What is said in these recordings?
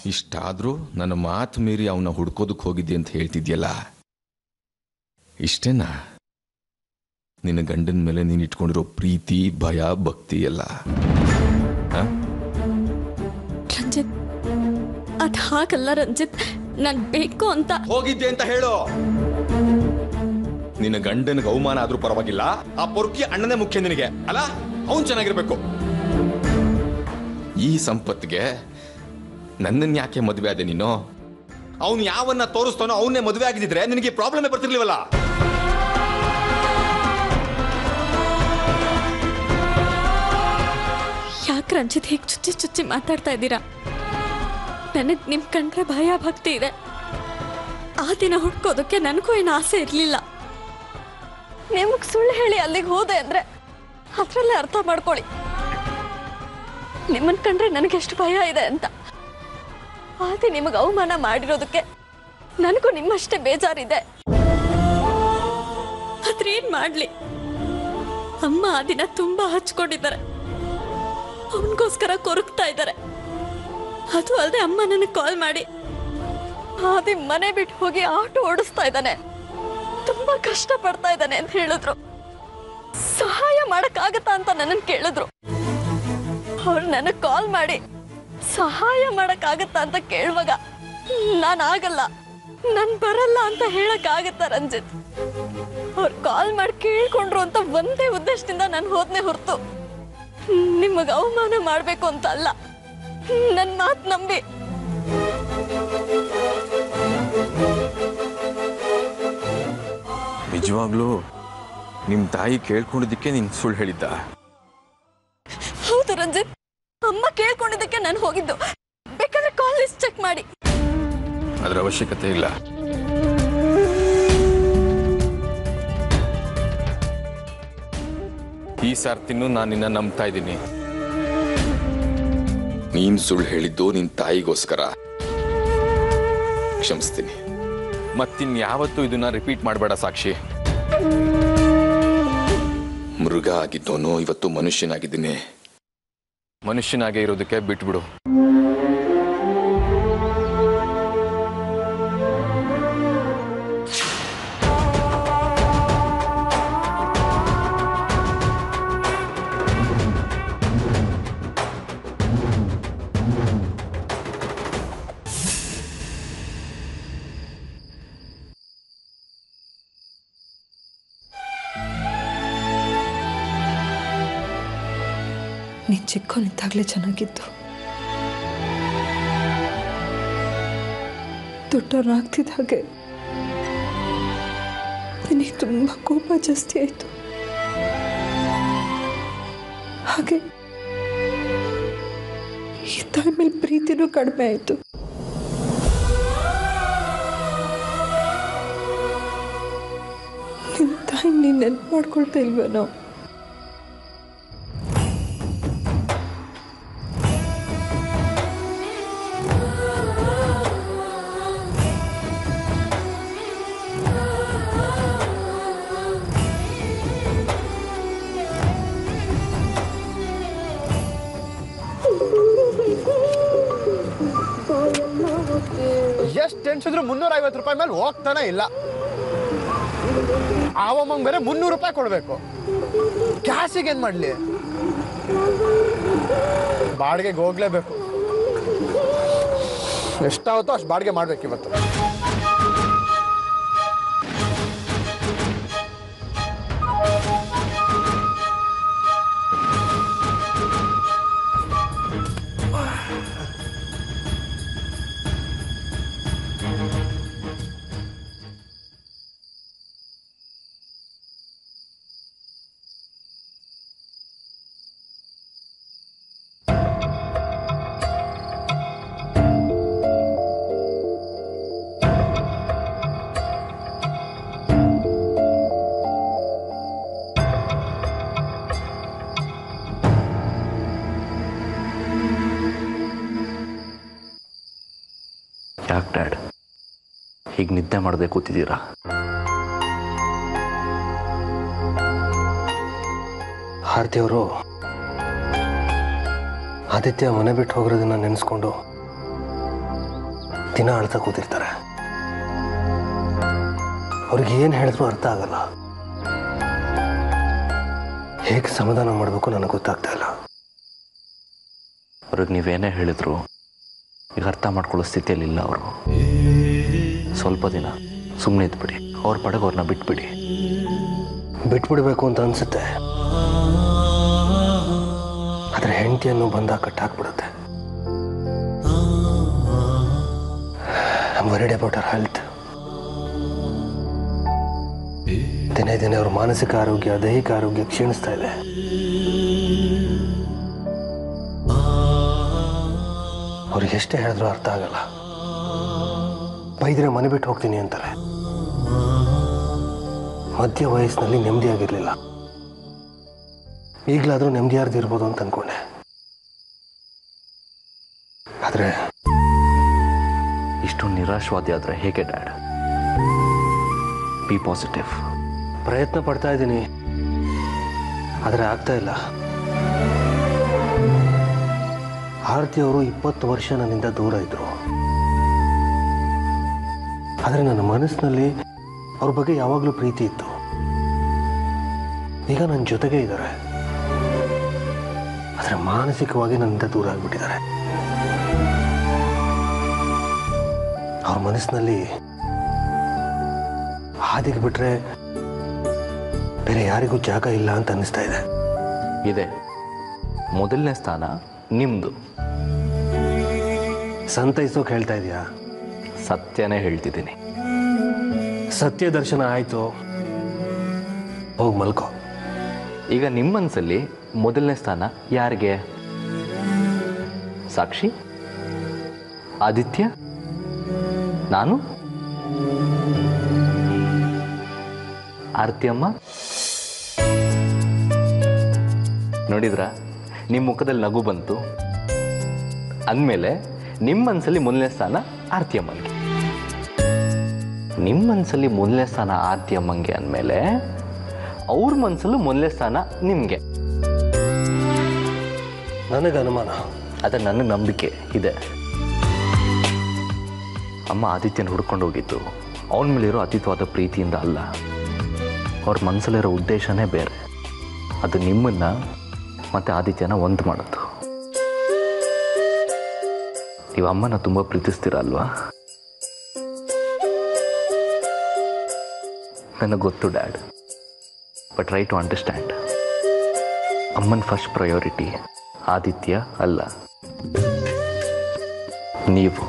ಇಷ್ಟಾದ್ರೂ ನನ್ನ ಮಾತು ಮೀರಿ ಅವನ ಹುಡ್ಕೋದಕ್ಕೆ ಹೋಗಿದ್ದೆ ಅಂತ ಹೇಳ್ತಿದ್ಯಲ್ಲ ಇಷ್ಟೇನಾ ನಿನ್ನ ಗಂಡನ ಮೇಲೆ ನೀನು ಇಟ್ಕೊಂಡಿರೋ ಪ್ರೀತಿ ಭಯ ಭಕ್ತಿ ಎಲ್ಲ ಆ? ರಂಜಿತ್ ಅದ್ ಹಾಗಲ್ಲ ರಂಜಿತ್ ನಾನ್ ಬೇಕು ಅಂತ ಹೋಗಿದ್ದೆ ಅಂತ ಹೇಳು ನಿನ್ನ ಗಂಡನಿಗೆ ಅವಮಾನ ಆದ್ರೂ ಪರವಾಗಿಲ್ಲ ಆ ಪೊರ್ಕಿ ಅಣ್ಣನೇ ಮುಖ್ಯ ನಿನಗೆ ಅಲ್ಲ ಅವನ್ ಚೆನ್ನಾಗಿರ್ಬೇಕು ಈ ಸಂಪತ್ತಿಗೆ ನನ್ನನ್ ಯಾಕೆ ಮದುವೆ ಆದೆ ನೀನು ಅವನು ಯಾವನ್ನ ತೋರಿಸ್ತಾನೋ ಅವನ್ನೇ ಮದುವೆ ಆಗಿದ್ರೆ ನಿನಗೆ ಪ್ರಾಬ್ಲಮೇ ಬರ್ತಿರ್ಲಿವಲ್ಲ ಯಾಕೆ ರಂಜಿತ್ ಹೀಗೆ ಚುಚ್ಚಿ ಚುಚ್ಚಿ ಮಾತಾಡ್ತಾ ಇದ್ದೀರಾ ನನಗ್ ನಿಮ್ ಕಂಡ್ರೆ ಭಯ ಭಕ್ತಿ ಇದೆ ಆ ದಿನ ಹುಡ್ಕೋದಕ್ಕೆ ನನಗೂ ಏನು ಆಸೆ ಇರಲಿಲ್ಲ ನಿಮಗ್ ಸುಳ್ಳು ಹೇಳಿ ಅಲ್ಲಿಗೆ ಹೋದೆ ಅಂದ್ರೆ ಅದ್ರಲ್ಲೇ ಅರ್ಥ ಮಾಡ್ಕೊಳ್ಳಿ ನಿಮ್ಮನ್ ಕಂಡ್ರೆ ನನಗೆ ಎಷ್ಟು ಭಯ ಇದೆ ಅಂತ ಆದಿ ನಿಮಗೆ ಅವಮಾನ ಮಾಡಿರೋದಕ್ಕೆ ನನಗೂ ನಿಮ್ಮಷ್ಟೇ ಬೇಜಾರಿದೆ ಆದ್ರೇನ್ ಮಾಡ್ಲಿ ಅಮ್ಮ ಆ ದಿನ ತುಂಬಾ ಹಚ್ಕೊಂಡಿದ್ದಾರೆ ಅವನಿಗೋಸ್ಕರ ಕೊರಗ್ತಾ ಇದ್ದಾರೆ ಅದು ಅಲ್ಲದೆ ಅಮ್ಮ ನನಗೆ ಕಾಲ್ ಮಾಡಿ ಆದಿ ಮನೆ ಬಿಟ್ಟು ಹೋಗಿ ಆಟೋ ಓಡಿಸ್ತಾ ಇದ್ದಾನೆ ತುಂಬಾ ಕಷ್ಟ ಪಡ್ತಾ ಇದ್ದಾನೆ ಅಂತ ಹೇಳಿದ್ರು ಸಹಾಯ ಮಾಡಕ್ಕಾಗತ್ತಾ ಅಂತ ನನ್ನನ್ನು ಕೇಳಿದ್ರು ಅವ್ರು ನನಗೆ ಕಾಲ್ ಮಾಡಿ ಸಹಾಯ ಮಾಡಕ್ಕಾಗತ್ತಾ ಅಂತ ಕೇಳುವಾಗ ನಾನು ಆಗಲ್ಲ ನಾನು ಬರಲ್ಲ ಅಂತ ಹೇಳಕ್ಕಾಗತ್ತಾ ರಂಜಿತ್ ಅವ್ರು ಕಾಲ್ ಮಾಡಿ ಕೇಳ್ಕೊಂಡ್ರು ಅಂತ ಒಂದೇ ಉದ್ದೇಶದಿಂದ ನಾನು ಹೋದ್ನೆ ಹೊರತು ನಿಮಗೆ ಅವಮಾನ ಮಾಡಬೇಕು ಅಂತ ಅಲ್ಲ ನನ್ನ ಮಾತು ನಂಬಿ ನಿಜವಾಗ್ಲೂ ನಿಮ್ ತಾಯಿ ಕೇಳ್ಕೊಂಡಿದ್ದಕ್ಕೆ ನೀನ್ ಸುಳ್ಳು ಹೇಳಿದ್ದ ಹೌದು ರಂಜಿತ್ ಅಮ್ಮ ಕೇಳ್ಕೊಂಡಿದ್ದಕ್ಕೆ ನಾನು ಹೋಗಿದ್ದು ಬೇಕಾದ್ರೆ ಕಾಲ್ ಲಿಸ್ಟ್ ಚೆಕ್ ಮಾಡಿ ಅದ್ರ ಅವಶ್ಯಕತೆ ಇಲ್ಲ ಈ ಸಾರ್ತಿನೂ ನಾನು ನಿನ್ನ ನಂಬ್ತಾ ಇದ್ದೀನಿ ನೀನ್ ಸುಳ್ಳು ಹೇಳಿದ್ದು ನಿನ್ ತಾಯಿಗೋಸ್ಕರ ಕ್ಷಮಿಸ್ತೀನಿ ಮತ್ತಿನ್ಯಾವತ್ತೂ ಇದನ್ನ ರಿಪೀಟ್ ಮಾಡಬೇಡ ಸಾಕ್ಷಿ ಮೃಗ ಆಗಿದ್ದೋನು ಇವತ್ತು ಮನುಷ್ಯನಾಗಿದ್ದೀನಿ ಮನುಷ್ಯನಾಗೆ ಇರೋದಕ್ಕೆ ಬಿಟ್ಬಿಡು ನೀನು ಚಿಕ್ಕವನಿದ್ದಾಗಲೇ ಚೆನ್ನಾಗಿತ್ತು ದೊಡ್ಡವನಾಗ್ತಿದ್ದ ಹಾಗೆ ನಿನಗೆ ತುಂಬ ಕೋಪ ಜಾಸ್ತಿ ಆಯಿತು ಹಾಗೆ ಈ ತಾಯಿ ಮೇಲೆ ಪ್ರೀತಿನೂ ಕಡಿಮೆ ಆಯಿತು ನಿಮ್ಮ ತಾಯಿ ನೀನು ನೆನ್ಪು ಮಾಡ್ಕೊಳ್ತಾ ಇಲ್ವೇನೋ ಎಷ್ಟು ಎಣ್ಸಿದ್ರು ಮುನ್ನೂರ ಐವತ್ತು ರೂಪಾಯಿ ಮೇಲೆ ಹೋಗ್ತಾನೆ ಇಲ್ಲ ಆವಮ್ಮಂಗ್ ಬೇರೆ ಮುನ್ನೂರು ರೂಪಾಯಿ ಕೊಡಬೇಕು ಕ್ಯಾಶಿಗೆ ಏನು ಮಾಡಲಿ ಬಾಡಿಗೆಗೆ ಹೋಗ್ಲೇಬೇಕು ಎಷ್ಟಾಗುತ್ತೋ ಅಷ್ಟು ಬಾಡಿಗೆ ಮಾಡ್ಬೇಕು ಇವತ್ತು ಯಾಕೆ ಡ್ಯಾಡ್ ಹೀಗೆ ನಿದ್ದೆ ಮಾಡದೆ ಕೂತಿದ್ದೀರಾ ಭಾರತಿಯವರು ಆದಿತ್ಯ ಮನೆ ಬಿಟ್ಟು ಹೋಗಿರೋದನ್ನ ನೆನೆಸ್ಕೊಂಡು ದಿನ ಅಳ್ತಾ ಕೂತಿರ್ತಾರೆ ಅವ್ರಿಗೆ ಏನು ಹೇಳಿದ್ರು ಅರ್ಥ ಆಗಲ್ಲ ಹೇಗೆ ಸಮಾಧಾನ ಮಾಡಬೇಕು ನನಗೆ ಗೊತ್ತಾಗ್ತಾ ಇಲ್ಲ ಅವ್ರಿಗೆ ನೀವೇನೇ ಹೇಳಿದ್ರು ಈಗ ಅರ್ಥ ಮಾಡ್ಕೊಳ್ಳೋ ಸ್ಥಿತಿಯಲ್ಲಿ ಇಲ್ಲ ಅವರು ಸ್ವಲ್ಪ ದಿನ ಸುಮ್ಮನೆ ಇದ್ಬಿಡಿ ಅವ್ರ ಪಡೆಗೆ ಅವ್ರನ್ನ ಬಿಟ್ಬಿಡಿ ಬಿಟ್ಬಿಡ್ಬೇಕು ಅಂತ ಅನ್ಸುತ್ತೆ ಆದರೆ ಹೆಂಡತಿಯನ್ನು ಬಂದಾಗ ಕಟ್ಟಾಕ್ಬಿಡುತ್ತೆ ವರಿಡ್ ಅಬೌಟ್ ಅವರ್ ಹೆಲ್ತ್ ದಿನೇ ದಿನೇ ಅವ್ರ ಮಾನಸಿಕ ಆರೋಗ್ಯ ದೈಹಿಕ ಆರೋಗ್ಯ ಕ್ಷೀಣಿಸ್ತಾ ಇದೆ ಅವ್ರಿಗೆ ಎಷ್ಟೇ ಹೇಳಿದ್ರು ಅರ್ಥ ಆಗಲ್ಲ ಬೈದ್ರೆ ಮನೆ ಬಿಟ್ಟು ಹೋಗ್ತೀನಿ ಅಂತಾರೆ ಮಧ್ಯ ವಯಸ್ಸಿನಲ್ಲಿ ನೆಮ್ಮದಿಯಾಗಿರ್ಲಿಲ್ಲ ಈಗಲಾದರೂ ನೆಮ್ಮದಿಯಾರ್ದಿರ್ಬೋದು ಅಂತ ಅನ್ಕೊಂಡೆ ಆದರೆ ಇಷ್ಟು ನಿರಾಶವಾದಿ ಆದರೆ ಹೇಗೆ ಡ್ಯಾಡ್ ಬಿ ಪಾಸಿಟಿವ್ ಪ್ರಯತ್ನ ಪಡ್ತಾ ಇದ್ದೀನಿ ಆದರೆ ಆಗ್ತಾ ಇಲ್ಲ ಆರತಿ ಅವರು ಇಪ್ಪತ್ತು ವರ್ಷ ನನ್ನಿಂದ ದೂರ ಇದ್ರು ಆದರೆ ನನ್ನ ಮನಸ್ಸಿನಲ್ಲಿ ಅವ್ರ ಬಗ್ಗೆ ಯಾವಾಗಲೂ ಪ್ರೀತಿ ಇತ್ತು ಈಗ ನನ್ನ ಜೊತೆಗೆ ಇದ್ದಾರೆ ಆದರೆ ಮಾನಸಿಕವಾಗಿ ನನ್ನಿಂದ ದೂರ ಆಗಿಬಿಟ್ಟಿದ್ದಾರೆ ಅವ್ರ ಮನಸ್ಸಿನಲ್ಲಿ ಹಾದಿಗೆ ಬಿಟ್ರೆ ಬೇರೆ ಯಾರಿಗೂ ಜಾಗ ಇಲ್ಲ ಅಂತ ಅನ್ನಿಸ್ತಾ ಇದೆ ಇದೆ ಮೊದಲನೇ ಸ್ಥಾನ ನಿಮ್ಮದು ಸಂತೈಸೋಕೆ ಹೇಳ್ತಾ ಇದೆಯಾ ಸತ್ಯನೇ ಹೇಳ್ತಿದ್ದೀನಿ ಸತ್ಯ ದರ್ಶನ ಆಯಿತು ಹೋಗಿ ಮಲ್ಕೋ ಈಗ ನಿಮ್ಮ ಮನಸ್ಸಲ್ಲಿ ಮೊದಲನೇ ಸ್ಥಾನ ಯಾರಿಗೆ ಸಾಕ್ಷಿ ಆದಿತ್ಯ ನಾನು ಆರ್ತಿಯಮ್ಮ ನೋಡಿದ್ರ ನಿಮ್ಮ ಮುಖದಲ್ಲಿ ನಗು ಬಂತು ಅಂದಮೇಲೆ ನಿಮ್ಮ ಮನಸ್ಸಲ್ಲಿ ಮೊದಲನೇ ಸ್ಥಾನ ಆರ್ತಿಯಮ್ಮನಿಗೆ ನಿಮ್ಮ ಮನಸ್ಸಲ್ಲಿ ಮೊದಲನೇ ಸ್ಥಾನ ಆರ್ತಿಯಮ್ಮಂಗೆ ಅಂದಮೇಲೆ ಅವ್ರ ಮನಸ್ಸಲ್ಲೂ ಮೊದಲನೇ ಸ್ಥಾನ ನಿಮಗೆ ನನಗೆ ಅನುಮಾನ ಆದರೆ ನನಗೆ ನಂಬಿಕೆ ಇದೆ ಅಮ್ಮ ಆದಿತ್ಯನ ಹುಡ್ಕೊಂಡು ಹೋಗಿದ್ದು ಅವನ ಮೇಲಿರೋ ಅತೀತವಾದ ಪ್ರೀತಿಯಿಂದ ಅಲ್ಲ ಅವ್ರ ಮನಸ್ಸಲ್ಲಿರೋ ಉದ್ದೇಶನೇ ಬೇರೆ ಅದು ನಿಮ್ಮನ್ನ ಮತ್ತು ಆದಿತ್ಯನ ಒಂದು ಮಾಡೋದು ನೀವು ಅಮ್ಮನ ತುಂಬ ಪ್ರೀತಿಸ್ತೀರ ಅಲ್ವಾ ನನಗೆ ಗೊತ್ತು dad but try to understand ಅಮ್ಮನ ಫಸ್ಟ್ ಪ್ರಯಾರಿಟಿ ಆದಿತ್ಯ ಅಲ್ಲ ನೀವು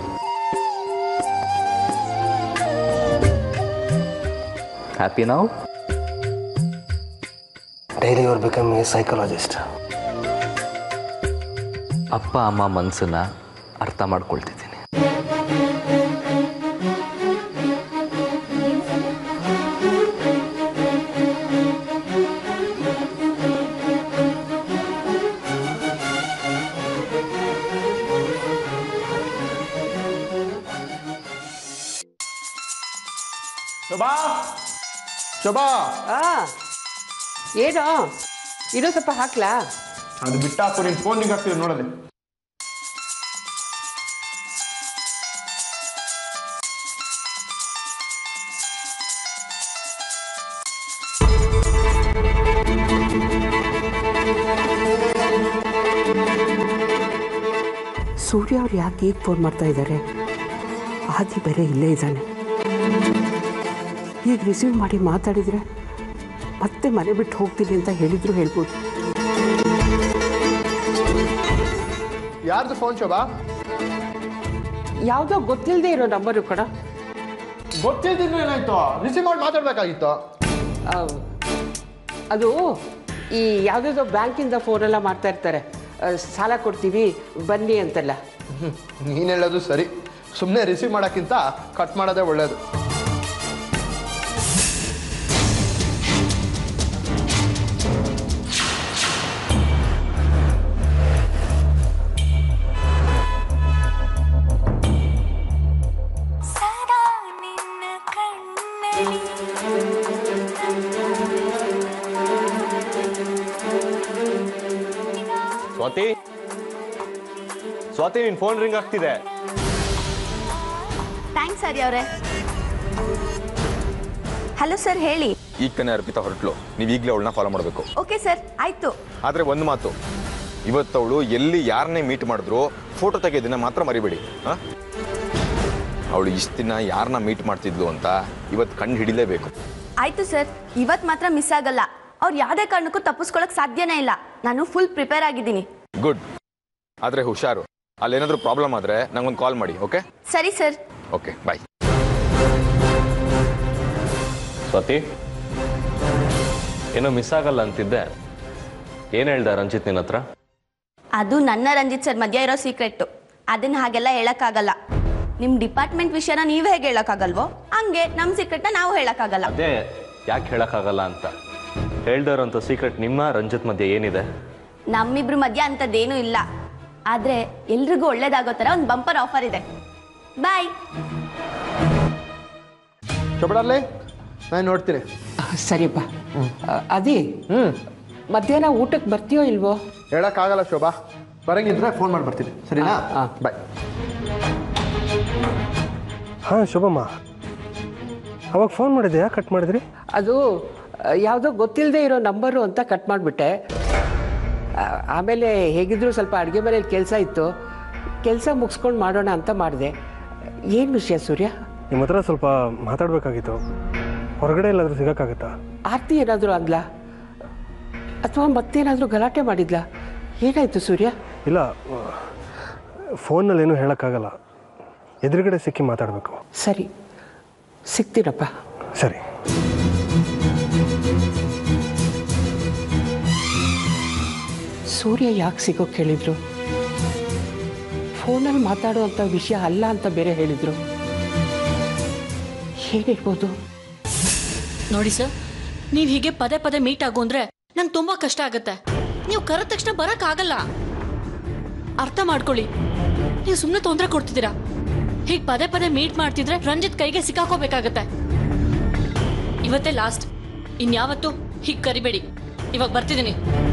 ಹ್ಯಾಪಿ ನಾವು ಡೈಲಿ ಅವ್ರು ಬಿಕಮ್ ಎ ಸೈಕಾಲಜಿಸ್ಟ್ ಅಪ್ಪ ಅಮ್ಮ ಮನಸ್ಸನ್ನ ಅರ್ಥ ಮಾಡ್ಕೊಳ್ತಿದ್ದೀನಿ ಶೋಭಾ ಶೋಭಾ ಆ ಏನೋ ಇನ್ನೂ ಸ್ವಲ್ಪ ಹಾಕ್ಲಾ ಅದು ಬಿಟ್ಟಾಕು ನಿನ್ ಫೋನ್ ನಿಂಗೆ ಹಾಕ್ತೀವಿ ನೋಡಲಿ ಸೂರ್ಯ ಅವ್ರು ಯಾಕೆ ಈಗ ಫೋನ್ ಮಾಡ್ತಾ ಇದ್ದಾರೆ ಆದಿ ಬೇರೆ ಇಲ್ಲೇ ಇದ್ದಾನೆ ಈಗ ರಿಸೀವ್ ಮಾಡಿ ಮಾತಾಡಿದರೆ ಮತ್ತೆ ಮನೆ ಬಿಟ್ಟು ಹೋಗ್ತೀನಿ ಅಂತ ಹೇಳಿದ್ರು ಹೇಳ್ಬೋದು ಯಾರ್ದು ಫೋನ್ ಶೋಭಾ ಯಾವುದೋ ಗೊತ್ತಿಲ್ಲದೆ ಇರೋ ನಂಬರು ಕಣ ಗೊತ್ತಿದ್ದೀನಿ ಏನಾಯ್ತು ರಿಸೀವ್ ಮಾಡಿ ಮಾತಾಡ್ಬೇಕಾಗಿತ್ತು ಆ, ಅದು ಈ ಯಾವುದಾದ್ರು ಬ್ಯಾಂಕಿಂದ ಫೋನೆಲ್ಲ ಮಾಡ್ತಾ ಇರ್ತಾರೆ ಆ, ಸಾಲ ಕೊಡ್ತೀವಿ ಬನ್ನಿ ಅಂತೆಲ್ಲ ನೀನ್ ಹೇಳೋದು ಸರಿ ಸುಮ್ಮನೆ ರಿಸೀವ್ ಮಾಡೋಕ್ಕಿಂತ ಕಟ್ ಮಾಡೋದೇ ಒಳ್ಳೇದು ಸದಾ ನಿನ್ನ ಕಣ್ಣಲ್ಲಿ ಸ್ವಾತಿ ಸ್ವಾತಿ ನಿನ್ ಫೋನ್ ರಿಂಗ್ ಆಗ್ತಿದೆ ಥ್ಯಾಂಕ್ಸ್ ಆರ್ಯ ಅವರೇ ಹಲೋ ಸರ್ ಹೇಳಿ ಈಗ ತಾನೇ ಅರ್ಪಿತಾ ಹೊರಟ್ಲು ನೀವು ಈಗಲೇ ಅವಳನ್ನ ಫಾಲೋ ಮಾಡಬೇಕು ಓಕೆ ಸರ್ ಆಯ್ತು ಆದರೆ ಒಂದು ಮಾತು ಇವತ್ತವಳು ಎಲ್ಲಿ ಯಾರನ್ನೇ ಮೀಟ್ ಮಾಡಿದ್ರು ಫೋಟೋ ತೆಗೆಯೋದನ್ನ ಮಾತ್ರ ಮರಿಬೇಡಿ ಹಾಂ ಅವಳು ಇಷ್ಟು ದಿನ ಯಾರನ್ನ ಮೀಟ್ ಮಾಡ್ತಿದ್ಲು ಅಂತ ಇವತ್ತು ಕಂಡು ಹಿಡಿಲೇಬೇಕು ಆಯ್ತು ಸರ್ ಇವತ್ತು ಮಾತ್ರ ಮಿಸ್ ಆಗಲ್ಲ ಅವ್ರು ಯಾವುದೇ ಕಾರಣಕ್ಕೂ ತಪ್ಪಿಸ್ಕೊಳಕ್ ಸಾಧ್ಯನೇ ಇಲ್ಲ ನಾನು ಫುಲ್ ಪ್ರಿಪೇರ್ ಆಗಿದ್ದೀನಿ ಗುಡ್ ಆದರೆ ಹುಷಾರು ಅಲ್ಲೇನಾದರೂ ಪ್ರಾಬ್ಲಮ್ ಆದರೆ ನಂಗೊಂದು ಕಾಲ್ ಮಾಡಿ ಓಕೆ ಸರಿ ಸರ್ ಓಕೆ ಬಾಯ್ ಸ್ವಾತಿ ಏನೋ ಮಿಸ್ ಆಗಲ್ಲ ಅಂತಿದ್ದೆ ಏನು ಹೇಳ್ದ ರಂಜಿತ್ ನಿನ್ನ ಹತ್ರ ಅದು ನನ್ನ ರಂಜಿತ್ ಸರ್ ಮಧ್ಯ ಇರೋ ಸೀಕ್ರೆಟ್ಟು ಅದನ್ನ ಹಾಗೆಲ್ಲ ಹೇಳಕ್ಕಾಗಲ್ಲ ನಿಮ್ಮ ಡಿಪಾರ್ಟ್ಮೆಂಟ್ ವಿಷಯನ ನೀವೇ ಹೇಗೆ ಹೇಳಕ್ಕಾಗಲ್ವೋ ಹಂಗೆ ನಮ್ಮ ಸೀಕ್ರೆಟ್ನ ನಾವು ಹೇಳಕ್ಕಾಗಲ್ಲ ಅದೇ ಯಾಕೆ ಹೇಳೋಕ್ಕಾಗಲ್ಲ ಅಂತ ಹೇಳ್ದೇ ಇರೋಂಥ ಸೀಕ್ರೆಟ್ ನಿಮ್ಮ ರಂಜಿತ್ ಮಧ್ಯೆ ಏನಿದೆ ನಮ್ಮಿಬ್ರ ಮಧ್ಯ ಅಂಥದ್ದೇನೂ ಇಲ್ಲ ಆದರೆ ಎಲ್ರಿಗೂ ಒಳ್ಳೇದಾಗೋ ಥರ ಒಂದು ಬಂಪರ್ ಆಫರ್ ಇದೆ ಬಾಯ್ ಶೋಭಡಲ್ಲಿ ನಾನು ನೋಡ್ತೀನಿ ಸರಿಯಪ್ಪ ಅದೇ ಮಧ್ಯಾಹ್ನ ಊಟಕ್ಕೆ ಬರ್ತೀಯೋ ಇಲ್ವೋ ಹೇಳೋಕ್ಕಾಗಲ್ಲ ಶೋಭಾ ಬರಂಗಿದ್ರೆ ಫೋನ್ ಮಾಡಿ ಬರ್ತೀನಿ ಸರಿನಾ ಆ. ಬಾಯ್ ಹಾಂ ಶುಭಮ್ಮ ಅವಾಗ ಫೋನ್ ಮಾಡಿದ್ದೆ ಯಾಕೆ ಕಟ್ ಮಾಡಿದ್ರಿ ಅದು ಆ, ಯಾವುದೋ ಗೊತ್ತಿಲ್ಲದೆ ಇರೋ ನಂಬರು ಅಂತ ಕಟ್ ಮಾಡಿಬಿಟ್ಟೆ ಆಮೇಲೆ ಹೇಗಿದ್ರು ಸ್ವಲ್ಪ ಅಡುಗೆ ಮನೇಲಿ ಕೆಲಸ ಇತ್ತು ಕೆಲಸ ಮುಗಿಸ್ಕೊಂಡು ಮಾಡೋಣ ಅಂತ ಮಾಡಿದೆ ಏನು ವಿಷಯ ಸೂರ್ಯ ನಿಮ್ಮ ಹತ್ರ ಸ್ವಲ್ಪ ಮಾತಾಡಬೇಕಾಗಿತ್ತು ಹೊರಗಡೆ ಎಲ್ಲಾದರೂ ಸಿಗೋಕ್ಕಾಗತ್ತಾ ಆರ್ತಿ ಏನಾದರೂ ಅಂದ್ಲಾ ಅಥವಾ ಮತ್ತೇನಾದರೂ ಗಲಾಟೆ ಮಾಡಿದ್ಲಾ ಏನಾಯ್ತು ಸೂರ್ಯ ಇಲ್ಲ ಫೋನಲ್ಲಿ ಏನೂ ಹೇಳೋಕ್ಕಾಗಲ್ಲ ಎದುರುಗಡೆ ಸಿಕ್ಕಿ ಮಾತಾಡಬೇಕು ಸರಿ ಸಿಗ್ತೀನಪ್ಪ ಸರಿ ಸೂರ್ಯ ಯಾಕೆ ಸಿಗೋಕ್ಕೆ ಹೇಳಿದ್ರು ಫೋನಲ್ಲಿ ಮಾತಾಡುವಂಥ ವಿಷಯ ಅಲ್ಲ ಅಂತ ಬೇರೆ ಹೇಳಿದ್ರು ಏನಿರ್ಬೋದು ನೋಡಿ ಸರ್ ನೀವು ಹೀಗೆ ಪದೇ ಪದೇ ಮೀಟ್ ಆಗು ಅಂದ್ರೆ ನಂಗೆ ತುಂಬಾ ಕಷ್ಟ ಆಗತ್ತೆ ನೀವು ಕರೆದ ತಕ್ಷಣ ಬರಕ್ ಆಗಲ್ಲ ಅರ್ಥ ಮಾಡ್ಕೊಳ್ಳಿ ನೀವು ಸುಮ್ಮನೆ ತೊಂದರೆ ಕೊಡ್ತಿದ್ದೀರಾ ಹೀಗೆ ಪದೇ ಪದೇ ಮೀಟ್ ಮಾಡ್ತಿದ್ರೆ ರಂಜಿತ್ ಕೈಗೆ ಸಿಕ್ಕಾಕೋಬೇಕಾಗತ್ತೆ ಇವತ್ತೇ ಲಾಸ್ಟ್ ಇನ್ಯಾವತ್ತು ಹೀಗೆ ಕರಿಬೇಡಿ ಇವಾಗ ಬರ್ತಿದ್ದೀನಿ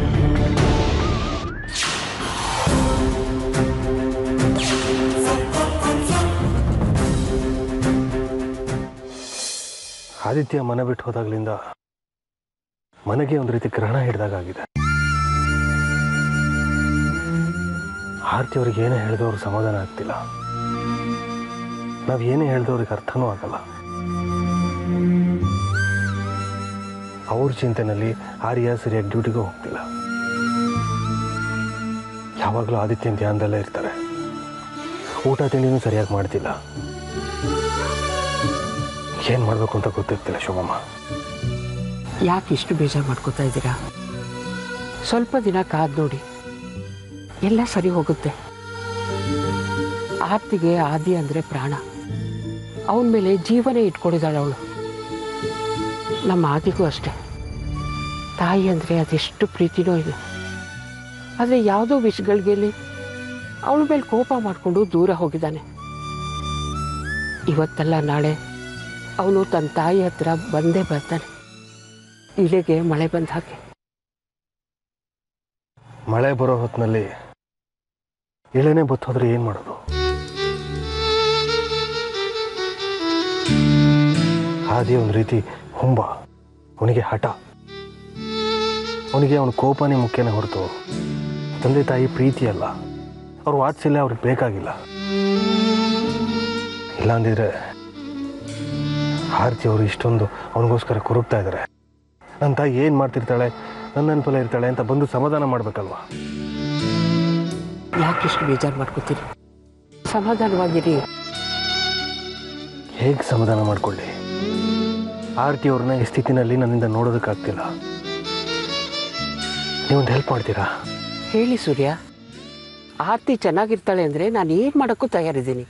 ಆದಿತ್ಯ ಮನೆ ಬಿಟ್ಟು ಹೋದಾಗ್ಲಿಂದ ಮನೆಗೆ ಒಂದು ರೀತಿ ಗ್ರಹಣ ಹಿಡ್ದಾಗಿದೆ ಆರ್ತಿ ಅವ್ರಿಗೆ ಏನೇ ಹೇಳಿದವ್ರು ಸಮಾಧಾನ ಆಗ್ತಿಲ್ಲ ನಾವು ಏನೇ ಹೇಳಿದವ್ರಿಗೆ ಅರ್ಥನೂ ಆಗಲ್ಲ ಅವ್ರ ಚಿಂತೆನಲ್ಲಿ ಆರ್ಯ ಸರಿಯಾಗಿ ಡ್ಯೂಟಿಗೂ ಹೋಗ್ತಿಲ್ಲ ಯಾವಾಗಲೂ ಆದಿತ್ಯನ ಧ್ಯಾನದಲ್ಲೇ ಇರ್ತಾರೆ ಊಟ ತಿಂಡಿನೂ ಸರಿಯಾಗಿ ಮಾಡ್ತಿಲ್ಲ ಏನು ಮಾಡಬೇಕು ಅಂತ ಗೊತ್ತಿರ್ತಿಲ್ಲ ಶಿವಮ್ಮ ಯಾಕೆ ಇಷ್ಟು ಬೇಜಾರು ಮಾಡ್ಕೋತಾ ಇದ್ದೀರಾ ಸ್ವಲ್ಪ ದಿನ ಕಾದ್ ನೋಡಿ ಎಲ್ಲ ಸರಿ ಹೋಗುತ್ತೆ ಆರ್ತಿಗೆ ಆದಿ ಅಂದರೆ ಪ್ರಾಣ ಅವನ ಮೇಲೆ ಜೀವನೇ ಇಟ್ಕೊಂಡಿದ್ದಾಳೆ ಅವಳು ನಮ್ಮ ಆದಿಗೂ ಅಷ್ಟೆ ತಾಯಿ ಅಂದರೆ ಅದೆಷ್ಟು ಪ್ರೀತಿನೋ ಇದೆ ಆದರೆ ಯಾವುದೋ ವಿಷಯಗಳಿಗೆಲ್ಲಿ ಅವಳ ಮೇಲೆ ಕೋಪ ಮಾಡಿಕೊಂಡು ದೂರ ಹೋಗಿದ್ದಾನೆ ಇವತ್ತಲ್ಲ ನಾಳೆ ಅವನು ತನ್ನ ತಾಯಿ ಹತ್ರ ಬಂದೇ ಬರ್ತಾನೆ ಇಲೆಗೆ ಮಳೆ ಬಂದ ಹಾಗೆ ಮಳೆ ಬರೋ ಹೊತ್ತಿನಲ್ಲಿ ಇಳೆನೆ ಬತ್ತೋದ್ರೆ ಏನು ಮಾಡೋದು ಆದಿ ಒಂದು ರೀತಿ ಹುಂಬ ಅವನಿಗೆ ಹಠ ಅವನಿಗೆ ಅವನ ಕೋಪನೇ ಮುಖ್ಯನೇ ಹೊರತು ತಂದೆ ತಾಯಿ ಪ್ರೀತಿ ಅಲ್ಲ ಅವ್ರ ವಾತ್ಸಲ್ಯ ಅವ್ರಿಗೆ ಬೇಕಾಗಿಲ್ಲ ಇಲ್ಲ ಅಂದಿದ್ರೆ ಆರ್ತಿ ಅವರು ಇಷ್ಟೊಂದು ಅವನಿಗೋಸ್ಕರ ಕೊರಗ್ತಾ ಇದ್ದಾರೆ ನನ್ನ ತಾಯಿ ಏನು ಮಾಡ್ತಿರ್ತಾಳೆ ನನ್ನ ನೆನಪಲ್ಲೇ ಇರ್ತಾಳೆ ಅಂತ ಬಂದು ಸಮಾಧಾನ ಮಾಡ್ಬೇಕಲ್ವಾ ಯಾಕಿಷ್ಟು ಬೇಜಾರು ಮಾಡ್ಕೋತೀರಿ ಸಮಾಧಾನವಾಗಿರಿ ಹೇಗೆ ಸಮಾಧಾನ ಮಾಡ್ಕೊಳ್ಳಿ ಆರ್ತಿ ಅವ್ರನ್ನ ಈ ಸ್ಥಿತಿನಲ್ಲಿ ನನ್ನಿಂದ ನೋಡೋದಕ್ಕಾಗ್ತಿಲ್ಲ ನೀವೊಂದು ಹೆಲ್ಪ್ ಮಾಡ್ತೀರಾ ಹೇಳಿ ಸೂರ್ಯ ಆರ್ತಿ ಚೆನ್ನಾಗಿರ್ತಾಳೆ ಅಂದರೆ ನಾನು ಏನು ಮಾಡೋಕ್ಕೂ ತಯಾರಿದ್ದೀನಿ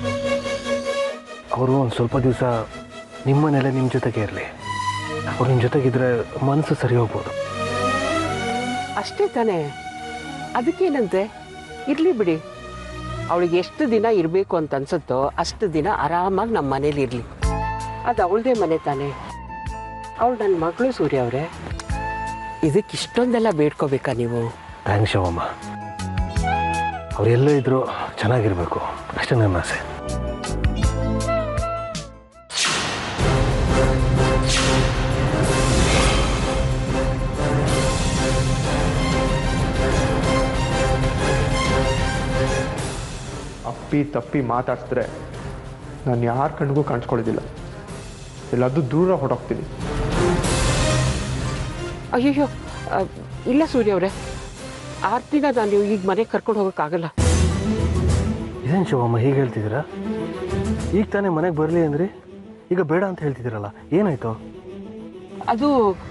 ಅವರು ಒಂದು ಸ್ವಲ್ಪ ದಿವಸ ನಿಮ್ಮನೆಲೆ ನಿಮ್ಮ ಜೊತೆಗೆ ಇರಲಿ ಅವ್ರು ನಿಮ್ಮ ಜೊತೆಗಿದ್ರೆ ಮನಸ್ಸು ಸರಿ ಹೋಗ್ಬೋದು ಅಷ್ಟೇ ತಾನೇ ಅದಕ್ಕೇನಂತೆ ಇರಲಿ ಬಿಡಿ ಅವಳಿಗೆ ಎಷ್ಟು ದಿನ ಇರಬೇಕು ಅಂತ ಅನ್ಸುತ್ತೋ ಅಷ್ಟು ದಿನ ಆರಾಮಾಗಿ ನಮ್ಮ ಮನೇಲಿ ಇರಲಿ ಅದು ಅವಳದೇ ಮನೆ ತಾನೇ ಅವಳು ನನ್ನ ಮಗಳು ಸೂರ್ಯ ಅವರೇ ಇದಕ್ಕೆ ಇಷ್ಟೊಂದೆಲ್ಲ ಬೇಡ್ಕೋಬೇಕಾ ನೀವು ಥ್ಯಾಂಕ್ಸ್ ಶಿವಮ್ಮ ಅವರೆಲ್ಲೇ ಇದ್ರು ಚೆನ್ನಾಗಿರ್ಬೇಕು ಅಷ್ಟೇ ನನ್ನ ಆಸೆ ಅಪ್ಪಿ ತಪ್ಪಿ ಮಾತಾಡ್ಸಿದ್ರೆ ನಾನು ಯಾರ ಕಣ್ಣಿಗೂ ಕಾಣಿಸ್ಕೊಳ್ಳೋದಿಲ್ಲ ಎಲ್ಲಾದ್ರೂ ದೂರ ಹೊರಟೋಗ್ತೀನಿ ಅಯ್ಯಯ್ಯೋ ಆ, ಇಲ್ಲ ಸೂರ್ಯ ಅವರೇ ಆರ್ತಿನ ನಾನು ಈಗ ಮನೆಗೆ ಕರ್ಕೊಂಡು ಹೋಗೋಕ್ಕಾಗಲ್ಲ ಇದೇನು ಶಿವಮ್ಮ ಹೀಗೆ ಹೇಳ್ತಿದ್ದೀರಾ ಈಗ ತಾನೇ ಮನೆಗೆ ಬರಲಿ ಅಂದ್ರಿ ಈಗ ಬೇಡ ಅಂತ ಹೇಳ್ತಿದ್ದೀರಲ್ಲ ಏನಾಯ್ತು ಅದು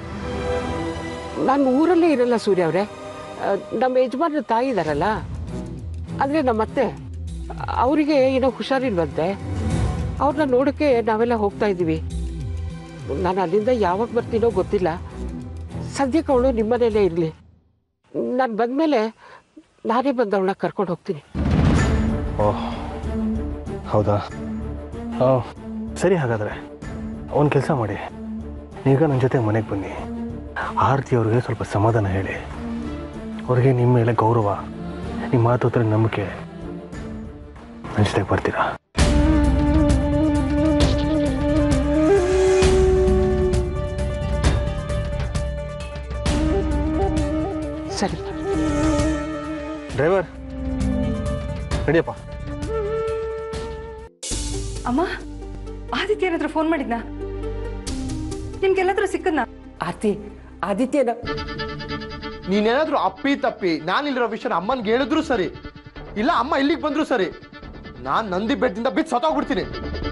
ನಾನು ಊರಲ್ಲೇ ಇರಲ್ಲ ಸೂರ್ಯ ಅವರೇ ನಮ್ಮ ಯಜಮಾನ್ರ ತಾಯಿ ಇದ್ದಾರಲ್ಲ ಅಂದರೆ ನಮ್ಮ ಅತ್ತೆ ಅವರಿಗೆ ಏನೋ ಹುಷಾರಿಲ್ವಂತೆ ಅವ್ರನ್ನ ನೋಡೋಕ್ಕೆ ನಾವೆಲ್ಲ ಹೋಗ್ತಾ ಇದ್ದೀವಿ ನಾನು ಅಲ್ಲಿಂದ ಯಾವಾಗ ಬರ್ತೀನೋ ಗೊತ್ತಿಲ್ಲ ಸದ್ಯಕ್ಕೆ ಅವಳು ನಿಮ್ಮನೇಲೇ ಇರಲಿ ನಾನು ಬಂದಮೇಲೆ ನಾನೇ ಬಂದು ಅವಳನ್ನ ಕರ್ಕೊಂಡು ಹೋಗ್ತೀನಿ ಓಹ್ ಹೌದಾ ಹಾಂ ಸರಿ ಹಾಗಾದರೆ ಒಂದು ಕೆಲಸ ಮಾಡಿ ಈಗ ನನ್ನ ಜೊತೆ ಮನೆಗೆ ಬನ್ನಿ ಆರತಿ ಅವ್ರಿಗೆ ಸ್ವಲ್ಪ ಸಮಾಧಾನ ಹೇಳಿ ಅವ್ರಿಗೆ ನಿಮ್ಮ ಮೇಲೆ ಗೌರವ ನಿಮ್ಮ ಮಾತು ಹತ್ರ ನಂಬಿಕೆ ನನ್ನ ಜೊತೆಗೆ ಬರ್ತೀರಾ ಸರಿ ಡ್ರೈವರ್ ನಡಿಯಪ್ಪ ಅಮ್ಮ ಆದಿತ್ಯ ಏನಾದ್ರು ಫೋನ್ ಮಾಡಿದ್ನಾ ನಿಮ್ಗೆಲ್ಲಾದ್ರೂ ಸಿಕ್ಕದ್ನಾ ಆರ್ತಿ ಆದಿತ್ಯನ ನೀನೇನಾದ್ರೂ ಅಪ್ಪಿ ತಪ್ಪಿ ನಾನಿಲ್ಲಿರೋ ವಿಷಯನ ಅಮ್ಮನ್ಗೆ ಹೇಳಿದ್ರು ಸರಿ ಇಲ್ಲ ಅಮ್ಮ ಇಲ್ಲಿಗೆ ಬಂದ್ರು ಸರಿ ನಾನು ನಂದಿ ಬೆಟ್ಟದಿಂದ ಬಿದ್ದು ಸತ್ತೋಗ್ಬಿಡ್ತೀನಿ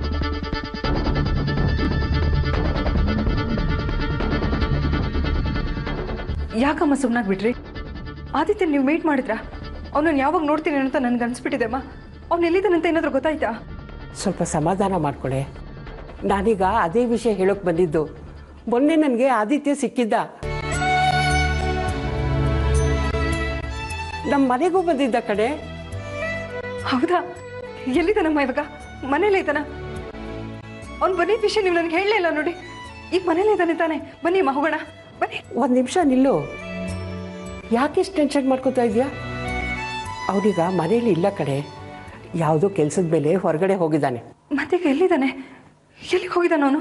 ಯಾಕಮ್ಮ ಸುಮ್ಮನಾಗ್ಬಿಟ್ರಿ ಆದಿತ್ಯ ನೀವು ಮೀಟ್ ಮಾಡಿದ್ರಾ ಅವನನ್ನು ಯಾವಾಗ ನೋಡ್ತೀನಿ ಅಂತ ನನ್ಗೆ ಅನ್ಸ್ಬಿಟ್ಟಿದೆ ಅಮ್ಮ ಅವ್ನು ಎಲ್ಲಿದ್ದಾನಂತ ಏನಾದರೂ ಗೊತ್ತಾಯ್ತಾ ಸ್ವಲ್ಪ ಸಮಾಧಾನ ಮಾಡ್ಕೊಳೆ ನಾನೀಗ ಅದೇ ವಿಷಯ ಹೇಳೋಕೆ ಬಂದಿದ್ದು ಮೊನ್ನೆ ನನಗೆ ಆದಿತ್ಯ ಸಿಕ್ಕಿದ್ದ ನಮ್ಮ ಮನೆಗೂ ಬಂದಿದ್ದ ಕಡೆ ಹೌದಾ ಎಲ್ಲಿದ್ದಾನಮ್ಮ ಇವಾಗ ಮನೇಲೇ ಇದ್ದಾನ ಅವ್ನು ಬಂದಿದ್ದ ವಿಷಯ ನೀವು ನನಗೆ ಹೇಳಲೇ ಇಲ್ಲ ನೋಡಿ ಈಗ ಮನೇಲೇ ಇದ್ದಾನೆ ತಾನೆ ಬನ್ನಿ ಅಮ್ಮ ಹೋಗೋಣ ಬನ್ನಿ ಒಂದು ನಿಮಿಷ ನಿಲ್ಲು ಯಾಕೆಷ್ಟು ಟೆನ್ಷನ್ ಮಾಡ್ಕೋತಾ ಇದೆಯಾ ಅವನೀಗ ಮನೇಲಿ ಇಲ್ಲ ಕಡೆ ಯಾವುದೋ ಕೆಲಸದ ಮೇಲೆ ಹೊರಗಡೆ ಹೋಗಿದ್ದಾನೆ ಮತ್ತೀಗ ಎಲ್ಲಿದ್ದಾನೆ ಎಲ್ಲಿಗೆ ಹೋಗಿದ್ದಾನ ಅವನು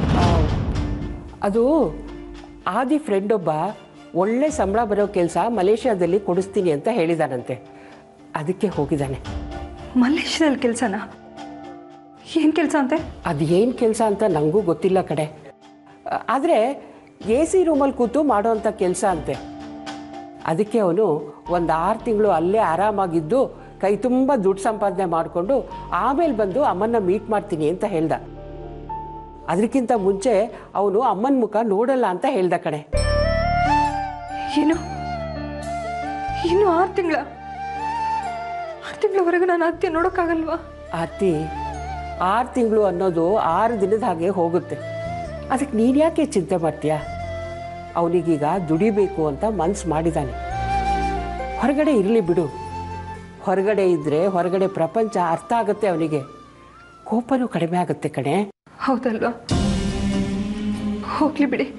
ಅದು ಆದಿ ಫ್ರೆಂಡ್ ಒಬ್ಬ ಒಳ್ಳೆ ಸಂಬಳ ಬರೋ ಕೆಲಸ ಮಲೇಷ್ಯಾದಲ್ಲಿ ಕೊಡಿಸ್ತೀನಿ ಅಂತ ಹೇಳಿದಾನಂತೆ ಅದಕ್ಕೆ ಹೋಗಿದ್ದಾನೆ ಮಲೇಷ್ಯಾದಲ್ಲಿ ಕೆಲಸನಾ ಏನು ಕೆಲಸ ಅಂತೆ ಅದು ಏನು ಕೆಲಸ ಅಂತ ನನಗೂ ಗೊತ್ತಿಲ್ಲ ಕಡೆ ಆದರೆ ಎ ಸಿ ರೂಮಲ್ಲಿ ಕೂತು ಮಾಡೋವಂಥ ಕೆಲಸ ಅಂತೆ ಅದಕ್ಕೆ ಅವನು ಒಂದು ಆರು ತಿಂಗಳು ಅಲ್ಲೇ ಆರಾಮಾಗಿದ್ದು ಕೈ ತುಂಬ ದುಡ್ಡು ಸಂಪಾದನೆ ಮಾಡಿಕೊಂಡು ಆಮೇಲೆ ಬಂದು ಅಮ್ಮನ್ನ ಮೀಟ್ ಮಾಡ್ತೀನಿ ಅಂತ ಹೇಳ್ದ ಅದಕ್ಕಿಂತ ಮುಂಚೆ ಅವನು ಅಮ್ಮನ ಮುಖ ನೋಡಲ್ಲ ಅಂತ ಹೇಳ್ದ ಕಡೆ ಏನು ಇನ್ನು ಆರು ತಿಂಗಳ ಆರು ತಿಂಗಳವರೆಗೂ ನಾನು ಅತ್ತೆ ನೋಡೋಕ್ಕಾಗಲ್ವಾ ಅತ್ತಿ ಆರು ತಿಂಗಳು ಅನ್ನೋದು ಆರು ದಿನದ ಹಾಗೆ ಹೋಗುತ್ತೆ ಅದಕ್ಕೆ ನೀನು ಯಾಕೆ ಚಿಂತೆ ಮಾಡ್ತೀಯ ಅವನಿಗೀಗ ದುಡಿಬೇಕು ಅಂತ ಮನ್ಸು ಮಾಡಿದ್ದಾನೆ ಹೊರಗಡೆ ಇರಲಿ ಬಿಡು ಹೊರಗಡೆ ಇದ್ದರೆ ಹೊರಗಡೆ ಪ್ರಪಂಚ ಅರ್ಥ ಆಗುತ್ತೆ ಅವನಿಗೆ ಕೋಪನೂ ಕಡಿಮೆ ಆಗುತ್ತೆ ಕಣೆ ಹೌದಲ್ವಾ ಹೋಗ್ಲಿ ಬಿಡಿ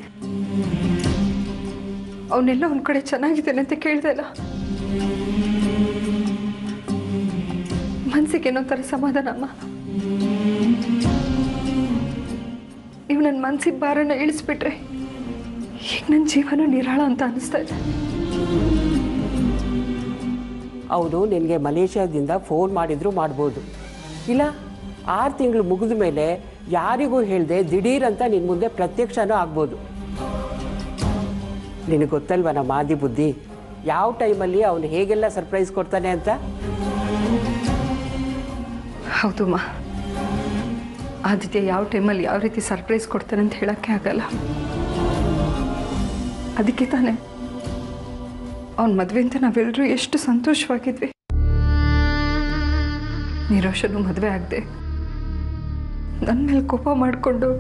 ಅವನೆಲ್ಲ ಒಂದ್ ಕಡೆ ಚೆನ್ನಾಗಿದ್ದಾನೆ ಅಂತ ಕೇಳ್ದೆ ಅಲ್ಲ ಮನ್ಸಿಗೆ ಏನೋ ಥರ ಸಮಾಧಾನ ಅಮ್ಮ ನೀವು ನನ್ನ ಮನ್ಸಿಗೆ ಭಾರನ ಇಳಿಸ್ಬಿಟ್ರೆ ಈಗ ನನ್ನ ಜೀವನ ನಿರಾಳ ಅಂತ ಅನಿಸ್ತಾ ಇದೆ ಅವನು ನಿನಗೆ ಮಲೇಷ್ಯಾದಿಂದ ಫೋನ್ ಮಾಡಿದ್ರು ಮಾಡ್ಬೋದು ಇಲ್ಲ ಆರು ತಿಂಗಳು ಮುಗಿದ ಮೇಲೆ ಯಾರಿಗೂ ಹೇಳ್ದೆ ದಿಢೀರ್ ಅಂತ ನಿನ್ನ ಮುಂದೆ ಪ್ರತ್ಯಕ್ಷನೂ ಆಗ್ಬೋದು ನಿನಗೆ ಗೊತ್ತಲ್ವ ನಮ್ಮ ಆದಿ ಬುದ್ಧಿ ಯಾವ ಟೈಮಲ್ಲಿ ಅವನು ಹೇಗೆಲ್ಲ ಸರ್ಪ್ರೈಸ್ ಕೊಡ್ತಾನೆ ಅಂತ ಹೌದು ಮಾ ಆದಿತ್ಯ ಯಾವ ಟೈಮಲ್ಲಿ ಯಾವ ರೀತಿ ಸರ್ಪ್ರೈಸ್ ಕೊಡ್ತಾನೆ ಅಂತ ಹೇಳಕ್ಕೆ ಆಗಲ್ಲ ಅದಕ್ಕೆ ತಾನೆ ಅವನ ಮದುವೆ ಅಂತ ನಾವೆಲ್ಲರೂ ಎಷ್ಟು ಸಂತೋಷವಾಗಿದ್ವಿ ನಿರೋಷನು ಮದುವೆ ಆಗದೆ ನನ್ನ ಮೇಲೆ ಕೋಪ ಮಾಡಿಕೊಂಡು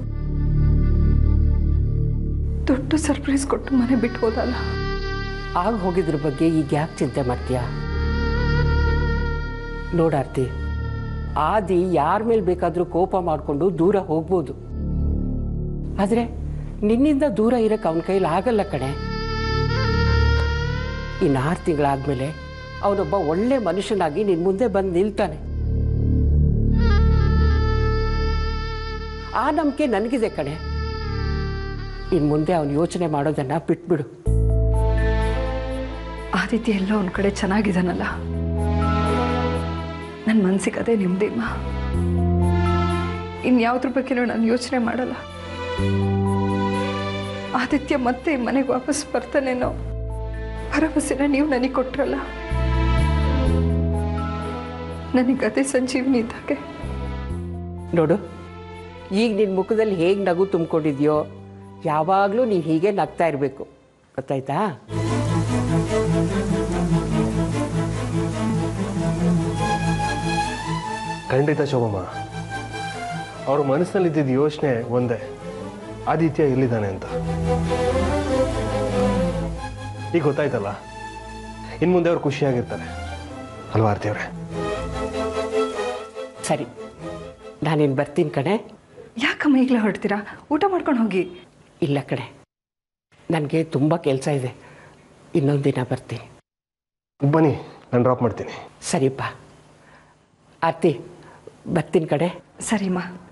ದೊಡ್ಡ ಸರ್ಪ್ರೈಸ್ ಕೊಟ್ಟು ಮನೆ ಬಿಟ್ಟು ಹೋದಲ್ಲ ಆಗ ಹೋಗಿದ್ರ ಬಗ್ಗೆ ಈಗ ಯಾಕೆ ಚಿಂತೆ ಮಾಡ್ತೀಯಾ ನೋಡಾರ್ತಿ ಆದಿ ಯಾರ ಮೇಲೆ ಬೇಕಾದರೂ ಕೋಪ ಮಾಡಿಕೊಂಡು ದೂರ ಹೋಗ್ಬೋದು ಆದರೆ ನಿನ್ನಿಂದ ದೂರ ಇರಕ್ಕೆ ಅವನ ಕೈಲಿ ಆಗಲ್ಲ ಕಣೆ ಇನ್ನು ಆರು ತಿಂಗಳಾದ್ಮೇಲೆ ಅವನೊಬ್ಬ ಒಳ್ಳೆ ಮನುಷ್ಯನಾಗಿ ನಿನ್ನ ಮುಂದೆ ಬಂದು ನಿಲ್ತಾನೆ ಆ ನಂಬಿಕೆ ನನಗಿದೆ ಕಣೆ ಇನ್ನು ಮುಂದೆ ಅವನು ಯೋಚನೆ ಮಾಡೋದನ್ನ ಬಿಟ್ಬಿಡು ಆದಿತ್ಯ ಎಲ್ಲ ಒಂದ್ ಕಡೆ ಚೆನ್ನಾಗಿದ್ದಾನಲ್ಲ ನನ್ನ ಮನಸ್ಸಿಗೆ ಅದೇ ನೆಮ್ಮದಿಮ್ಮ ಇನ್ಯಾವ್ದ್ರ ಬಗ್ಗೆನೂ ನಾನು ಯೋಚನೆ ಮಾಡಲ್ಲ ಆದಿತ್ಯ ಮತ್ತೆ ಮನೆಗೆ ವಾಪಸ್ ಬರ್ತಾನೇನೋ ಭರವಸೆನ ನೀವು ನನಗೆ ಕೊಟ್ರಲ್ಲ ನನಗೆ ಅದೇ ಸಂಜೀವನಿ ಇದ್ದಾಗೆ ನೋಡು ಈಗ ನಿನ್ನ ಮುಖದಲ್ಲಿ ಹೇಗೆ ನಗು ತುಂಬಿಕೊಂಡಿದ್ಯೋ ಯಾವಾಗಲೂ ನೀನು ಹೀಗೆ ನಗ್ತಾ ಇರಬೇಕು ಗೊತ್ತಾಯ್ತಾ ಖಂಡಿತ ಶೋಭಮ್ಮ ಅವ್ರ ಮನಸ್ಸಿನಲ್ಲಿ ಇದ್ದಿದ್ದ ಯೋಚನೆ ಒಂದೇ ಆದಿತ್ಯ ಎಲ್ಲಿದ್ದಾನೆ ಅಂತ ಈಗ ಗೊತ್ತಾಯ್ತಲ್ಲ ಇನ್ನು ಮುಂದೆ ಅವ್ರು ಖುಷಿಯಾಗಿರ್ತಾರೆ ಅಲ್ವಾ ಆರ್ತಿ ಅವ್ರೆ ಸರಿ ನಾನೇನು ಬರ್ತೀನಿ ಕಣೆ ಯಾಕಮ್ಮ ಈಗಲೇ ಹೊರಡ್ತೀರಾ ಊಟ ಮಾಡ್ಕೊಂಡು ಹೋಗಿ ಇಲ್ಲ ಕಣೆ ನನಗೆ ತುಂಬ ಕೆಲಸ ಇದೆ ಇನ್ನೊಂದು ದಿನ ಬರ್ತೀನಿ ಬನ್ನಿ ನಾನು ಡ್ರಾಪ್ ಮಾಡ್ತೀನಿ ಸರಿಪ್ಪ ಆರ್ತಿ ಬರ್ತೀನಿ ಕಡೆ ಸರಿಮ್ಮ